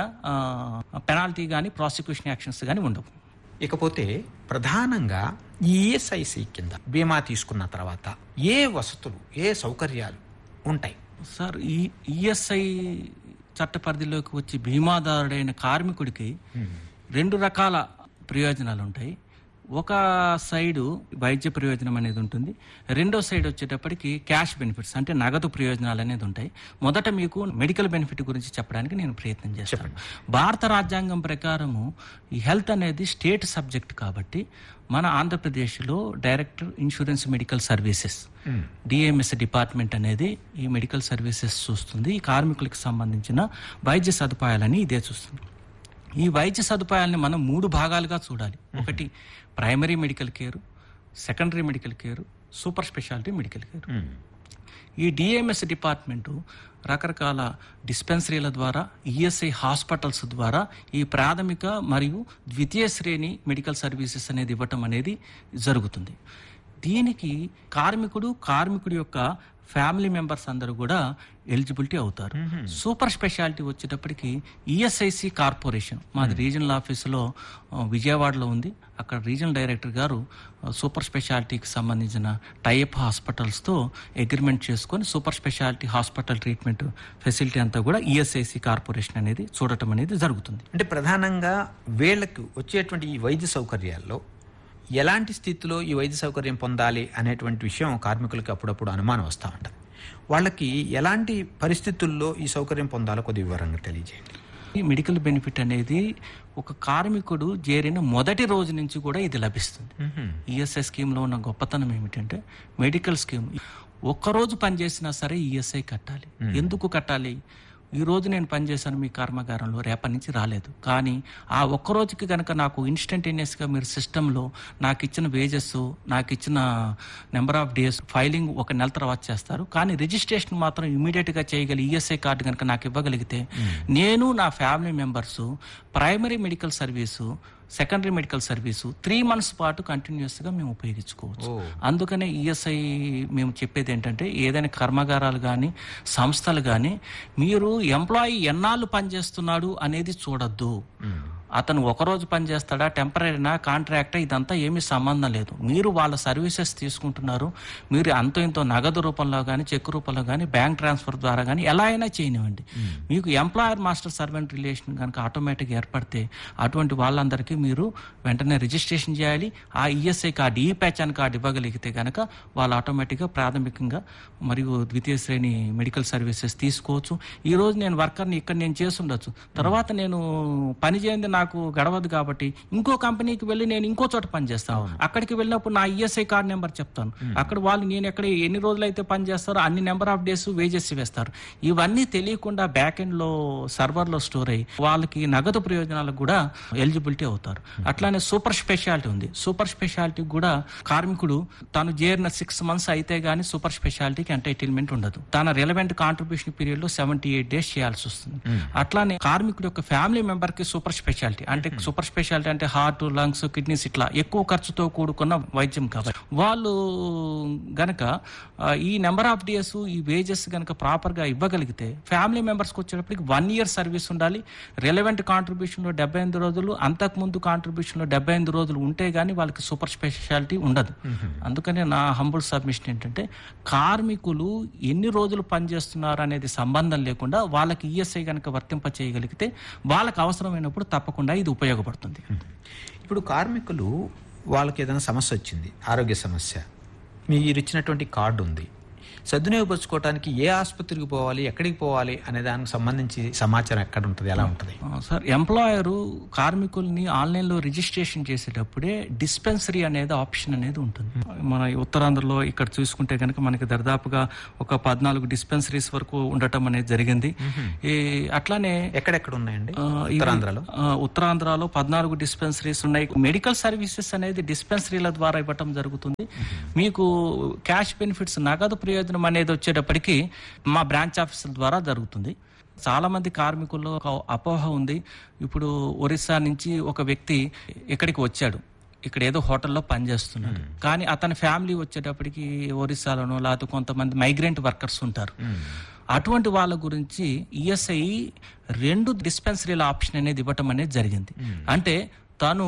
Speaker 4: పెనాల్టీ కానీ ప్రాసిక్యూషన్ యాక్షన్స్ కానీ ఉండవు
Speaker 3: ఇకపోతే ప్రధానంగా ఈఎస్ఐసి కింద బీమా తీసుకున్న తర్వాత ఏ వసతులు ఏ సౌకర్యాలు ఉంటాయి
Speaker 4: సార్ ఈ ఈఎస్ఐ చట్ట పరిధిలోకి వచ్చి బీమాదారుడైన కార్మికుడికి రెండు రకాల ప్రయోజనాలు ఉంటాయి ఒక సైడు వైద్య ప్రయోజనం అనేది ఉంటుంది రెండో సైడ్ వచ్చేటప్పటికి క్యాష్ బెనిఫిట్స్ అంటే నగదు ప్రయోజనాలు అనేది ఉంటాయి మొదట మీకు మెడికల్ బెనిఫిట్ గురించి చెప్పడానికి నేను ప్రయత్నం చేస్తాను భారత రాజ్యాంగం ప్రకారము ఈ హెల్త్ అనేది స్టేట్ సబ్జెక్ట్ కాబట్టి మన ఆంధ్రప్రదేశ్లో director insurance medical services DMS department అనేది ఈ మెడికల్ సర్వీసెస్ చూస్తుంది ఈ కార్మికులకు సంబంధించిన వైద్య సదుపాయాలని ఇదే చూస్తుంది ఈ వైద్య సదుపాయాలని మనం మూడు భాగాలుగా చూడాలి ఒకటి primary medical care secondary medical care super speciality medical care ఈ డిఎంఎస్ డిపార్ట్మెంటు రకరకాల డిస్పెన్సరీల ద్వారా ఈఎస్ఐ హాస్పిటల్స్ ద్వారా ఈ ప్రాథమిక మరియు ద్వితీయ శ్రేణి మెడికల్ సర్వీసెస్ అనేది ఇవ్వటం అనేది జరుగుతుంది దీనికి కార్మికుడు కార్మికుడి యొక్క ఫ్యామిలీ మెంబర్స్ అందరూ కూడా ఎలిజిబిలిటీ అవుతారు సూపర్ స్పెషాలిటీ వచ్చేటప్పటికి ఈఎస్ఐసి కార్పొరేషన్ మాది రీజనల్ ఆఫీసులో ఆ, విజయవాడలో ఉంది అక్కడ రీజనల్ డైరెక్టర్ గారు ఆ, సూపర్ స్పెషాలిటీకి సంబంధించిన టైప్ హాస్పిటల్స్తో అగ్రిమెంట్ చేసుకొని super speciality hospital treatment facility అంతా కూడా ఈఎస్ఐసి కార్పొరేషన్ అనేది చూడటం అనేది జరుగుతుంది
Speaker 3: అంటే ప్రధానంగా వీళ్ళకు వచ్చేటువంటి ఈ వైద్య సౌకర్యాల్లో ఎలాంటి స్థితిలో ఈ వైద్య సౌకర్యం పొందాలి అనేటువంటి విషయం కార్మికులకు అప్పుడప్పుడు అనుమానం వస్తూ ఉంటుంది వాళ్ళకి ఎలాంటి పరిస్థితుల్లో ఈ సౌకర్యం పొందాలో కొద్ది వివరంగా తెలియజేయండి
Speaker 4: ఈ మెడికల్ బెనిఫిట్ అనేది ఒక కార్మికుడు చేరిన మొదటి రోజు నుంచి కూడా ఇది లభిస్తుంది ఈఎస్ఐ స్కీమ్లో ఉన్న గొప్పతనం ఏమిటంటే మెడికల్ స్కీమ్ ఒక్కరోజు పనిచేసినా సరే ఈఎస్ఐ కట్టాలి ఎందుకు కట్టాలి ఈ రోజు నేను పనిచేశాను మీ కర్మాగారంలో రేపటి నుంచి రాలేదు కానీ ఆ ఒక్క రోజుకి కనుక నాకు ఇన్స్టంటేనియస్గా మీరు సిస్టంలో నాకు ఇచ్చిన వేజెస్ నాకు ఇచ్చిన నెంబర్ ఆఫ్ డేస్ ఫైలింగ్ ఒక నెల తర్వాత చేస్తారు కానీ రిజిస్ట్రేషన్ మాత్రం ఇమీడియట్గా చేయగలి ఈఎస్ఐ కార్డు కనుక నాకు ఇవ్వగలిగితే నేను నా family members primary medical service secondary medical service three months పాటు కంటిన్యూస్గా మేము ఉపయోగించుకోవచ్చు అందుకనే ఈఎస్ఐ మేము చెప్పేది ఏంటంటే ఏదైనా కర్మాగారాలు కానీ సంస్థలు కానీ మీరు ఎంప్లాయీ ఎన్నాళ్ళు పనిచేస్తున్నాడు అనేది చూడొద్దు అతను ఒక రోజు పని చేస్తాడా టెంపరీనా కాంట్రాక్టా ఇదంతా ఏమీ సంబంధం లేదు మీరు వాళ్ళ సర్వీసెస్ తీసుకుంటున్నారు మీరు అంతో ఇంతో నగదు రూపంలో కానీ చెక్ రూపంలో కానీ బ్యాంక్ ట్రాన్స్ఫర్ ద్వారా కానీ ఎలా అయినా చేయనివ్వండి మీకు ఎంప్లాయర్ మాస్టర్ సర్వెంట్ రిలేషన్ కనుక ఆటోమేటిక్గా ఏర్పడితే అటువంటి వాళ్ళందరికీ మీరు వెంటనే రిజిస్ట్రేషన్ చేయాలి ఆ ఈఎస్ఐ కార్డు ఈ ప్యాచాన్ కార్డు ఇవ్వగలిగితే కనుక వాళ్ళు ఆటోమేటిక్గా ప్రాథమికంగా మరియు ద్వితీయ శ్రేణి మెడికల్ సర్వీసెస్ తీసుకోవచ్చు ఈ రోజు నేను వర్కర్ని ఇక్కడ నేను చేస్తుండొచ్చు తర్వాత నేను పని చేయండి నాకు గడవదు కాబట్టి ఇంకో కంపెనీకి వెళ్ళి నేను ఇంకో చోట పని చేస్తాను అక్కడికి వెళ్ళినప్పుడు నా ఈఎస్ఐ కార్డ్ నెంబర్ చెప్తాను అక్కడ వాళ్ళు నేను ఎక్కడ ఎన్ని రోజులు అయితే పని చేస్తారో అన్ని నెంబర్ ఆఫ్ డేస్ వేజెస్ వేస్తారు ఇవన్నీ తెలియకుండా బ్యాక్ ఎండ్ లో సర్వర్ లో స్టోర్ అయ్యి వాళ్ళకి నగదు ప్రయోజనాలకు కూడా ఎలిజిబిలిటీ అవుతారు అట్లానే సూపర్ స్పెషాలిటీ ఉంది సూపర్ స్పెషాలిటీ కూడా కార్మికుడు తాను చేరిన సిక్స్ మంత్స్ అయితే గానీ సూపర్ స్పెషాలిటీకి ఎంటైటిల్మెంట్ ఉండదు తన రిలవెంట్ కాంట్రిబ్యూషన్ పీరియడ్ లో సెవెంటీ ఎయిట్ డేస్ చేయాల్సి వస్తుంది అట్లానే కార్మికుడు యొక్క ఫ్యామిలీ మెంబర్ కి సూపర్ స్పెషాలిటీ అంటే సూపర్ స్పెషాలిటీ అంటే హార్ట్ లంగ్స్ కిడ్నీస్ ఇట్లా ఎక్కువ ఖర్చుతో కూడుకున్న వైద్యం కాబట్టి వాళ్ళు గనక ఆ, ఈ నెంబర్ ఆఫ్ డేస్ ఈ వేజెస్ గనక ప్రాపర్ గా ఇవ్వగలిగితే ఫ్యామిలీ మెంబర్స్కి వచ్చేటప్పటికి వన్ ఇయర్ సర్వీస్ ఉండాలి రిలవెంట్ కాంట్రిబ్యూషన్ లో డెబ్బై ఎనిమిది రోజులు అంతకు ముందు కాంట్రిబ్యూషన్ లో డెబ్బై ఎనిమిది రోజులు ఉంటే గానీ వాళ్ళకి సూపర్ స్పెషాలిటీ ఉండదు అందుకనే నా హంబుల్ సబ్మిషన్ ఏంటంటే కార్మికులు ఎన్ని రోజులు పనిచేస్తున్నారు అనేది సంబంధం లేకుండా వాళ్ళకి ఈఎస్ఐ కనుక వర్తింప చేయగలిగితే వాళ్ళకి అవసరమైనప్పుడు తప్పకుండా ఇది ఉపయోగపడుతుంది
Speaker 3: ఇప్పుడు కార్మికులు వాళ్ళకి ఏదైనా సమస్య వచ్చింది ఆరోగ్య సమస్య మీరు ఇచ్చినటువంటి కార్డు ఉంది సద్వినియోగపరచుకోవడానికి ఏ ఆసుపత్రికి పోవాలి ఎక్కడికి పోవాలి అనే దానికి సంబంధించి సమాచారం ఎక్కడ ఉంటుంది ఎలా ఉంటుంది
Speaker 4: ఆ, సార్ ఎంప్లాయరు కార్మికుల్ని ఆన్లైన్లో రిజిస్ట్రేషన్ చేసేటప్పుడే డిస్పెన్సరీ అనేది ఆప్షన్ అనేది ఉంటుంది మన ఉత్తరాంధ్రలో ఇక్కడ చూసుకుంటే కనుక మనకి దరిదాపుగా ఒక పద్నాలుగు డిస్పెన్సరీస్ వరకు ఉండటం అనేది జరిగింది ఈ అట్లానే
Speaker 3: ఎక్కడెక్కడ ఉన్నాయండి
Speaker 4: ఆ, ఇవి-
Speaker 3: ఉత్తరాంధ్రలో
Speaker 4: ఆ, ఉత్తరాంధ్రలో పద్నాలుగు డిస్పెన్సరీస్ ఉన్నాయి మెడికల్ సర్వీసెస్ అనేది డిస్పెన్సరీల ద్వారా ఇవ్వటం జరుగుతుంది మీకు క్యాష్ బెనిఫిట్స్ నగదు ప్రయోజనం అనేది వచ్చేటప్పటికి మా బ్రాంచ్ ఆఫీసుల ద్వారా జరుగుతుంది చాలా మంది కార్మికుల్లో ఒక అపోహ ఉంది ఇప్పుడు ఒరిస్సా నుంచి ఒక వ్యక్తి ఇక్కడికి వచ్చాడు ఇక్కడ ఏదో హోటల్లో పనిచేస్తున్నాడు కానీ అతని ఫ్యామిలీ వచ్చేటప్పటికి ఒరిస్సాలోనో లేకపోతే కొంతమంది మైగ్రెంట్ వర్కర్స్ ఉంటారు అటువంటి వాళ్ళ గురించి ఈఎస్ఐ రెండు డిస్పెన్సరీల ఆప్షన్ అనేది ఇవ్వటం అనేది జరిగింది అంటే తను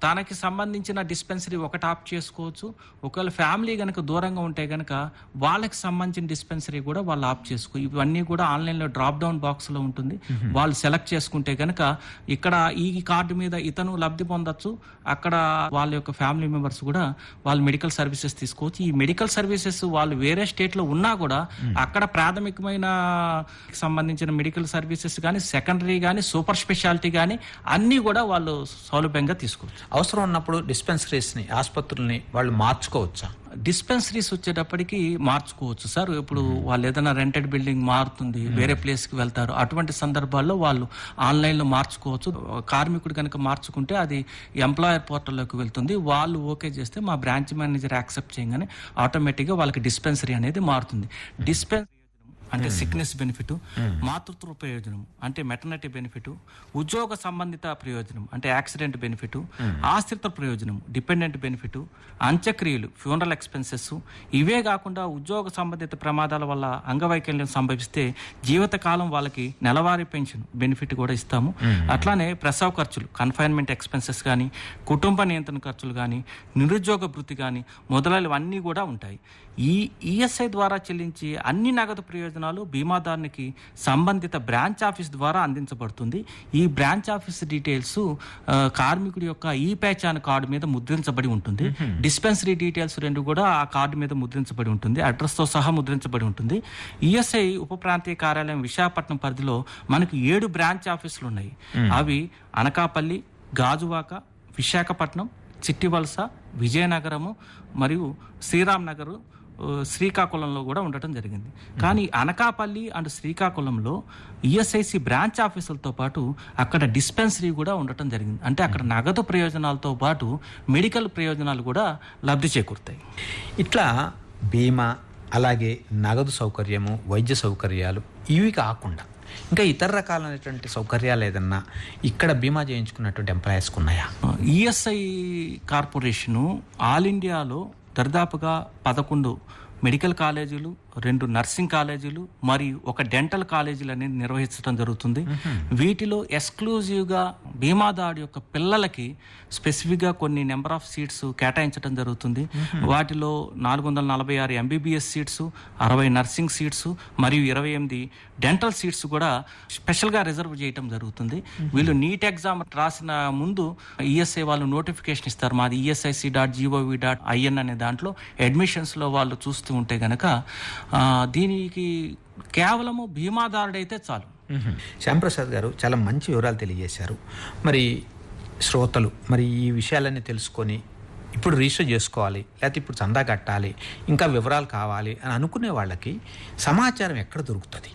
Speaker 4: తనకి సంబంధించిన డిస్పెన్సరీ ఒకటి ఆప్ చేసుకోవచ్చు ఒకవేళ ఫ్యామిలీ కనుక దూరంగా ఉంటే కనుక వాళ్ళకి సంబంధించిన డిస్పెన్సరీ కూడా వాళ్ళు ఆప్ చేసుకో ఇవన్నీ కూడా ఆన్లైన్లో డ్రాప్ డౌన్ బాక్స్లో ఉంటుంది వాళ్ళు సెలెక్ట్ చేసుకుంటే కనుక ఇక్కడ ఈ కార్డు మీద ఇతను లబ్ధి పొందొచ్చు అక్కడ వాళ్ళ యొక్క ఫ్యామిలీ మెంబర్స్ కూడా వాళ్ళు మెడికల్ సర్వీసెస్ తీసుకోవచ్చు ఈ మెడికల్ సర్వీసెస్ వాళ్ళు వేరే స్టేట్ లో ఉన్నా కూడా అక్కడ ప్రాథమికమైన సంబంధించిన మెడికల్ సర్వీసెస్ కానీ సెకండరీ కానీ సూపర్ స్పెషాలిటీ కానీ అన్ని కూడా వాళ్ళు సౌలభ్యంగా తీసుకోవచ్చు
Speaker 3: అవసరం ఉన్నప్పుడు డిస్పెన్సరీస్ని ఆసుపత్రుల్ని వాళ్ళు మార్చుకోవచ్చా
Speaker 4: డిస్పెన్సరీస్ వచ్చేటప్పటికి మార్చుకోవచ్చు సార్ ఇప్పుడు వాళ్ళు ఏదైనా రెంటెడ్ బిల్డింగ్ మారుతుంది వేరే ప్లేస్ కి వెళ్తారు అటువంటి సందర్భాల్లో వాళ్ళు ఆన్లైన్ లో మార్చుకోవచ్చు కార్మికుడు కనుక మార్చుకుంటే అది ఎంప్లాయర్ పోర్టల్లోకి వెళ్తుంది వాళ్ళు ఓకే చేస్తే మా బ్రాంచ్ మేనేజర్ యాక్సెప్ట్ చేయగానే ఆటోమేటిక్ గా వాళ్ళకి డిస్పెన్సరీ అనేది మారుతుంది డిస్పెన్స్ అంటే సిక్నెస్ బెనిఫిట్ మాతృత్వ ప్రయోజనం అంటే మెటర్నిటీ బెనిఫిట్ ఉద్యోగ సంబంధిత ప్రయోజనం అంటే యాక్సిడెంట్ బెనిఫిట్ ఆశ్రిత ప్రయోజనం డిపెండెంట్ బెనిఫిట్ అంత్యక్రియలు ఫ్యూనరల్ ఎక్స్పెన్సెస్ ఇవే కాకుండా ఉద్యోగ సంబంధిత ప్రమాదాల వల్ల అంగవైకల్యం సంభవిస్తే జీవితకాలం వాళ్ళకి నెలవారీ పెన్షన్ బెనిఫిట్ కూడా ఇస్తాము అట్లానే ప్రసవ ఖర్చులు కన్ఫైన్మెంట్ ఎక్స్పెన్సెస్ కానీ కుటుంబ నియంత్రణ ఖర్చులు కానీ నిరుద్యోగ భృతి కానీ మొదలైనవన్నీ కూడా ఉంటాయి ఈ ఈఎస్ఐ ద్వారా చెల్లించి అన్ని నగదు ప్రయోజనాలు బీమాదారునికి సంబంధిత బ్రాంచ్ ఆఫీస్ ద్వారా అందించబడుతుంది ఈ బ్రాంచ్ ఆఫీస్ డీటెయిల్స్ ఆ, కార్మికుడి యొక్క ఈ పేచాన్ కార్డు మీద ముద్రించబడి ఉంటుంది డిస్పెన్సరీ డీటెయిల్స్ రెండు కూడా ఆ కార్డు మీద ముద్రించబడి ఉంటుంది అడ్రస్ తో సహా ముద్రించబడి ఉంటుంది ఈఎస్ఐ ఉప ప్రాంతీయ కార్యాలయం విశాఖపట్నం పరిధిలో మనకి ఏడు బ్రాంచ్ ఆఫీసులు ఉన్నాయి అవి అనకాపల్లి గాజువాక విశాఖపట్నం చిట్టివలస విజయనగరము మరియు శ్రీరామ్ నగర్ ఆ, శ్రీకాకుళంలో కూడా ఉండటం జరిగింది కానీ అనకాపల్లి అండ్ శ్రీకాకుళంలో ఈఎస్ఐసి బ్రాంచ్ ఆఫీసులతో పాటు అక్కడ డిస్పెన్సరీ కూడా ఉండటం జరిగింది అంటే అక్కడ నగదు ప్రయోజనాలతో పాటు మెడికల్ ప్రయోజనాలు కూడా లబ్ధి చేకూరుతాయి
Speaker 3: ఇట్లా బీమా అలాగే నగదు సౌకర్యము వైద్య సౌకర్యాలు ఇవి కాకుండా ఇంకా ఇతర రకాలైనటువంటి సౌకర్యాలు ఏదన్నా ఇక్కడ బీమా చేయించుకున్నటువంటి ఎంప్లాయీస్కి ఉన్నాయా
Speaker 4: ఈఎస్ఐ కార్పొరేషను ఆల్ ఇండియాలో దరిదాపుగా పదకొండు మెడికల్ కాలేజీలు రెండు నర్సింగ్ కాలేజీలు మరియు ఒక డెంటల్ కాలేజీలు అనేది నిర్వహించడం జరుగుతుంది వీటిలో ఎక్స్క్లూజివ్గా బీమాదారు యొక్క పిల్లలకి స్పెసిఫిక్గా కొన్ని నెంబర్ ఆఫ్ సీట్స్ కేటాయించడం జరుగుతుంది వాటిలో నాలుగు వందల నలభై ఆరు ఎంబీబీఎస్ సీట్స్ అరవై నర్సింగ్ సీట్స్ మరియు ఇరవై ఎనిమిది డెంటల్ సీట్స్ కూడా స్పెషల్గా రిజర్వ్ చేయటం జరుగుతుంది వీళ్ళు నీట్ ఎగ్జామ్ రాసిన ముందు ఈఎస్ఐ వాళ్ళు నోటిఫికేషన్ ఇస్తారు మాది ESIC dot GOV dot IN అనే దాంట్లో అడ్మిషన్స్లో వాళ్ళు చూస్తూ ఉంటే గనక ఆ, దీనికి కేవలము బీమాదారుడైతే చాలు
Speaker 3: శ్యాంప్రసాద్ గారు చాలా మంచి వివరాలు తెలియజేశారు మరి శ్రోతలు మరి ఈ విషయాలన్నీ తెలుసుకొని ఇప్పుడు రిజిస్టర్ చేసుకోవాలి లేకపోతే ఇప్పుడు చందా కట్టాలి ఇంకా వివరాలు కావాలి అని అనుకునే వాళ్ళకి సమాచారం ఎక్కడ దొరుకుతుంది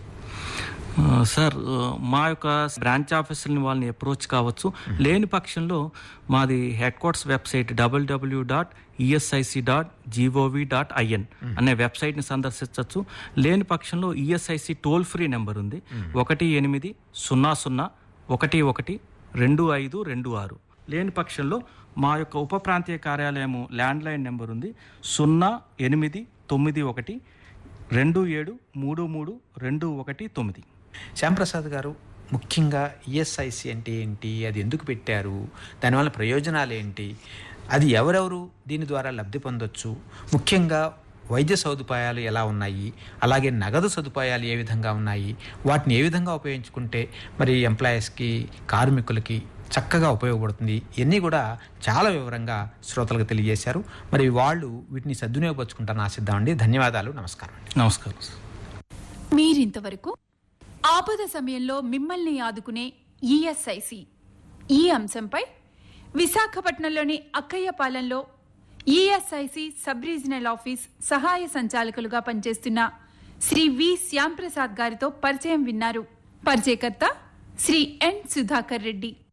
Speaker 4: ఆ, సార్ ఆ, మా యొక్క బ్రాంచ్ ఆఫీసులని వాళ్ళని అప్రోచ్ కావచ్చు లేని పక్షంలో మాది head quarters website WWW dot ESIC dot GOV dot IN అనే వెబ్సైట్ని సందర్శించవచ్చు లేని పక్షంలో ఈఎస్ఐసి టోల్ ఫ్రీ నెంబర్ ఉంది ఒకటి ఎనిమిది సున్నా సున్నా ఒకటి ఒకటి రెండు ఐదు రెండు ఆరు లేని పక్షంలో మా యొక్క ఉప ప్రాంతీయ కార్యాలయము ల్యాండ్లైన్ నెంబర్ ఉంది సున్నా ఎనిమిది తొమ్మిది ఒకటి రెండు ఏడు మూడు మూడు రెండు ఒకటి తొమ్మిది
Speaker 3: శ్యాంప్రసాద్ గారు ముఖ్యంగా ఈఎస్ఐసి అంటే ఏంటి అది ఎందుకు పెట్టారు దానివల్ల ప్రయోజనాలు ఏంటి అది ఎవరెవరు దీని ద్వారా లబ్ధి పొందొచ్చు ముఖ్యంగా వైద్య సదుపాయాలు ఎలా ఉన్నాయి అలాగే నగదు సదుపాయాలు ఏ విధంగా ఉన్నాయి వాటిని ఏ విధంగా ఉపయోగించుకుంటే మరి ఎంప్లాయీస్కి కార్మికులకి చక్కగా ఉపయోగపడుతుంది ఇవన్నీ కూడా చాలా వివరంగా శ్రోతలకు తెలియజేశారు మరి వాళ్ళు వీటిని సద్వినియోగపరుచుకుంటారని ఆశిద్దామండి ధన్యవాదాలు నమస్కారం
Speaker 4: నమస్కారం
Speaker 2: మీరింతవరకు ఆపద సమయంలో మిమ్మల్ని ఆదుకునే ఈఎస్ఐసి ఈ అంశంపై విశాఖపట్నంలోని అక్కయ్యపాలెంలో ఈఎస్ఐసి సబ్ రీజనల్ ఆఫీస్ సహాయ సంచాలకులుగా పనిచేస్తున్న శ్రీ వి శ్యాంప్రసాద్ గారితో పరిచయం విన్నారు పరిచయకర్త శ్రీ ఎన్ సుధాకర్ రెడ్డి